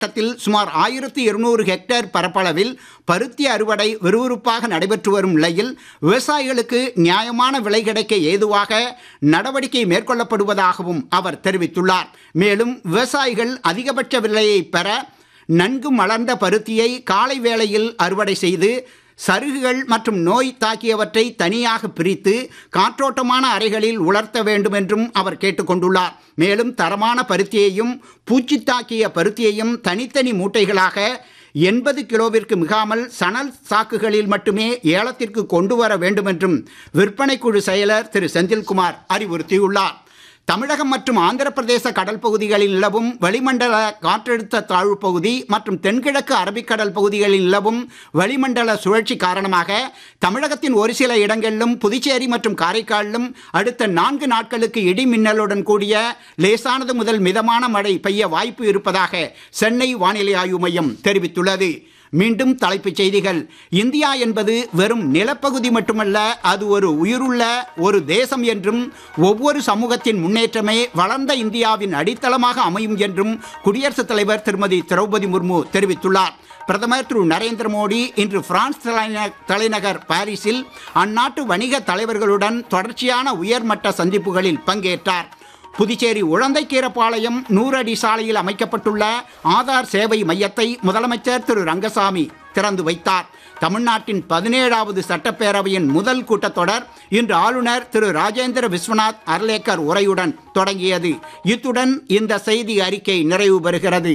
மாவட்டத்தில் சுமார் ஆயிரத்தி இருநூறு ஹெக்டேர் பரப்பளவில் பருத்தி அறுவடை விறுவிறுப்பாக நடைபெற்று வரும் நிலையில் விவசாயிகளுக்கு நியாயமான விலை கிடைக்க ஏதுவாக நடவடிக்கை மேற்கொள்ளப்படுவதாகவும் அவர் தெரிவித்துள்ளார் மேலும் விவசாயிகள் அதிகபட்ச விலையை பெற நன்கு மலர்ந்த பருத்தியை காலை வேளையில் அறுவடை செய்து சருகுகள் மற்றும் நோய் தாக்கியவற்றை தனியாக பிரித்து காற்றோட்டமான அறைகளில் உலர்த்த வேண்டும் என்றும் அவர் கேட்டுக்கொண்டுள்ளார் மேலும் தரமான பருத்தியையும் பூச்சி தாக்கிய பருத்தியையும் தனித்தனி மூட்டைகளாக எண்பது கிலோவிற்கு மிகாமல் சணல் சாக்குகளில் மட்டுமே ஏலத்திற்கு கொண்டு வர வேண்டும் என்றும் விற்பனை குழு செயலர் திரு செந்தில்குமார் அறிவுறுத்தியுள்ளார் தமிழகம் மற்றும் ஆந்திர பிரதேச கடல் பகுதிகளில் நிலவும் வளிமண்டல காற்றழுத்த தாழ்வு பகுதி மற்றும் தென்கிழக்கு அரபிக்கடல் பகுதிகளில் நிலவும் வளிமண்டல சுழற்சி காரணமாக தமிழகத்தின் ஒரு சில இடங்களிலும் புதுச்சேரி மற்றும் காரைக்காலிலும் அடுத்த நான்கு நாட்களுக்கு இடி மின்னலுடன் கூடிய லேசானது முதல் மிதமான மழை பெய்ய வாய்ப்பு இருப்பதாக சென்னை வானிலை ஆய்வு மையம் தெரிவித்துள்ளது மீண்டும் தலைப்புச் செய்திகள் இந்தியா என்பது வெறும் நிலப்பகுதி மட்டுமல்ல அது ஒரு உயிருள்ள ஒரு தேசம் என்றும் ஒவ்வொரு சமூகத்தின் முன்னேற்றமே வளர்ந்த இந்தியாவின் அடித்தளமாக அமையும் என்றும் குடியரசுத் தலைவர் திருமதி திரௌபதி முர்மு தெரிவித்துள்ளார் பிரதமர் திரு நரேந்திர மோடி இன்று பிரான்ஸ் தலைந- தலைநகர் பாரிஸில் அந்நாட்டு வணிக தலைவர்களுடன் தொடர்ச்சியான உயர்மட்ட சந்திப்புகளில் பங்கேற்றார் புதுச்சேரி உழந்தைக்கீரப்பாளையம் நூறடி சாலையில் அமைக்கப்பட்டுள்ள ஆதார் சேவை மையத்தை முதலமைச்சர் திரு ரங்கசாமி திறந்து வைத்தார் தமிழ்நாட்டின் பதினேழாவது சட்டப்பேரவையின் முதல் கூட்டத்தொடர் இன்று ஆளுநர் திரு ராஜேந்திர விஸ்வநாத் அர்லேக்கர் உரையுடன் தொடங்கியது இத்துடன் இந்த செய்தி அறிக்கை நிறைவு பெறுகிறது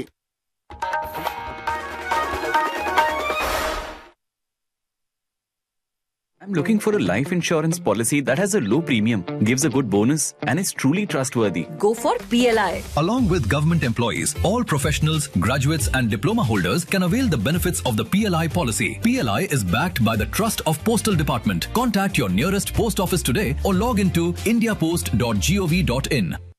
I'm looking for a life insurance policy that has a low premium, gives a good bonus, and is truly trustworthy. Go for PLI. Along with government employees, all professionals, graduates, and diploma holders can avail the benefits of the PLI policy. PLI is backed by the Trust of Postal Department. Contact your nearest post office today or log into indiapost.gov.in.